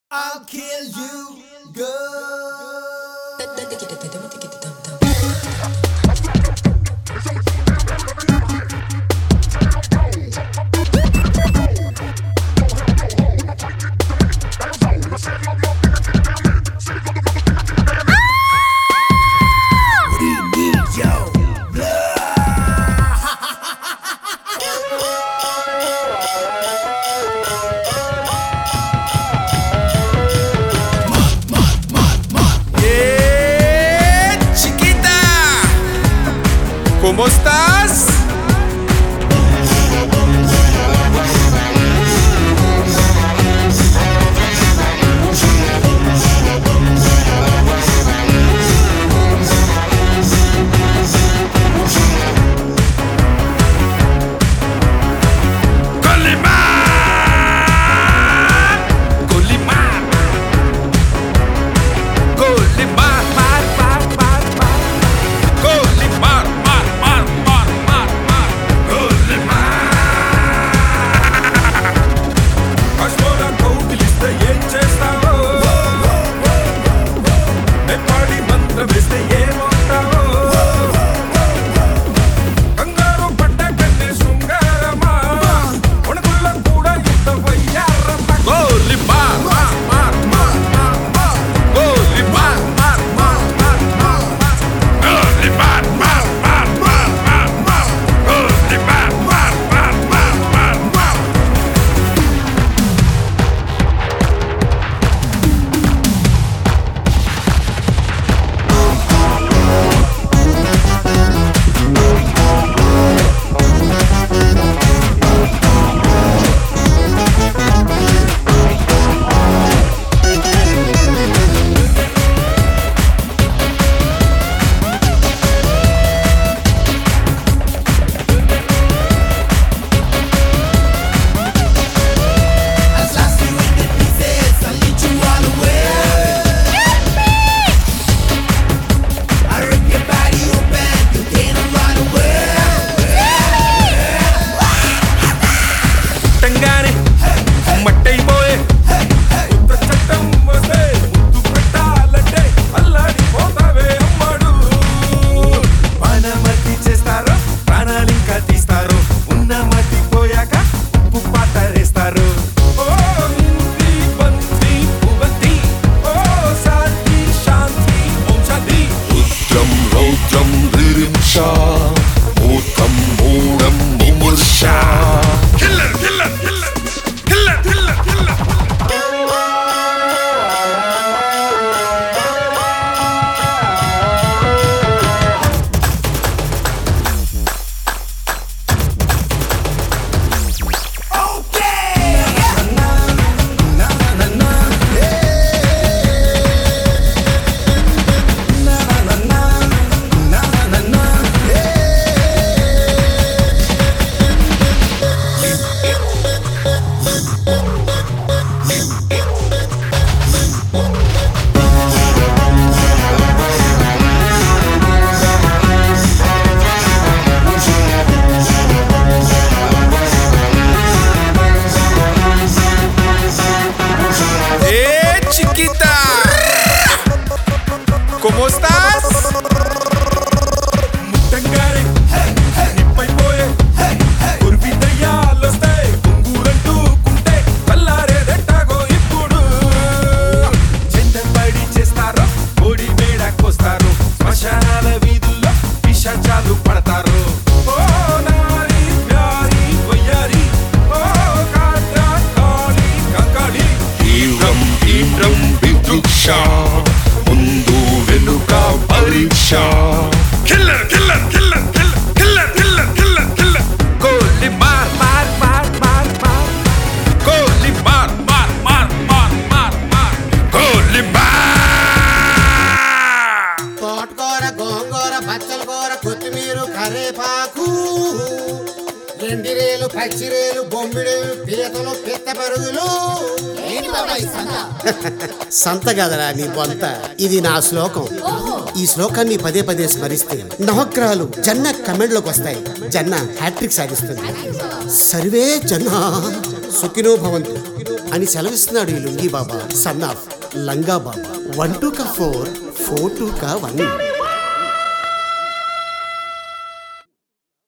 I'll kill you, girl. We need your ¡Eh, chiquita! ¿Cómo estás? ¡Colimán! ¡Colimán! ¡Colimán! ¡Mar, mar, mar, mar! ¡Colimán! ¡Mar, mar, mar, mar, mar! ¡Colimán! కష్టోరా కౌగిలిస్తే ఏం చేస్తావో నెప్పాడి మంత్రం వేస్తే ఏమవుతావో కంగారు పడ్డ కన్నే శృంగారమా వణుకుల్లో కూడా యుద్ధ వయ్యారమ్మ గోలి మార్ మార్ మార్ మార్ మార్ మార్ గోలి మార్ మార్ మార్ మార్ మార్ మార్ గోలి మార్ మార్ మార్ మార్ మార్ మార్ గోలి మార్ మార్ మార్ మార్ మార్ మార్ I slice you into pieces, I lead you all away. I rip your body open, you can't run away. పుట్టంగానే మట్టయిపోయే కొత్త చట్టం వస్తే ముద్దు పెట్టాలంటే అల్లాడిపోతావే అమ్మడు మనమతి చేస్తారు ప్రాణాలు ఇంకా తీస్తారు ఉన్న మతి పోయాక ఉప్పు పాటరేస్తారు ఓ ఇంటి బంతి పువ్వంతి ఓ శాంతి శాంతి ఓం శాంతి రుద్రం రౌద్రం రిరింషా మూర్ఖం మూఢం ముమూర్షా killer killer killer killer killer killer ¡Eh, chiquita! ¿Cómo estás? ముట్టంగానే నిప్పైపోయే కురిపి దయ్యాలొస్తే కుంగురంటూకుంటే కల్లారేదెట్టాగో ఇప్పుడు చెందబడి చేస్తారు కోడి మేడ కోస్తారు శ్మశానాల వీధుల్లో పిశాచాలు పడతారు ఓ నారి ప్యారి వయ్యారి ఓ కాట్రా కాళీ కంకాళీ తీవ్రం తీవ్రం వివృక్షా ముందు వెనుక పరీక్ష Killer, killer, killer, killer, killer, killer, killer, killer. Goli mar, mar, mar, mar, mar. Goli mar, mar, mar, mar, mar, mar. Goli mar. తోటకూర గోంగూర బచ్చల కూర కొత్తిమీర కరేపాకు ఎండిరేలు పచ్చిరేలు బొమ్మిడేలు పీతలు పిత్త పరుగులు సంత కదరా నీ బొంత ఇది నా శ్లోకం ఈ శ్లోకాన్ని పదే పదే స్మరిస్తే నవగ్రహాలు జన్న కమెంట్లోకి వస్తాయి జన్న హ్యాట్రిక్ సాధిస్తుంది సర్వే జన్న సుఖినో భవంతు అని సెలవిస్తున్నాడు ఈ లుంగీ బాబా సన్ ఆఫ్ లంగా బాబా వన్ టూ కా ఫోర్ ఫోర్ టూ కా వన్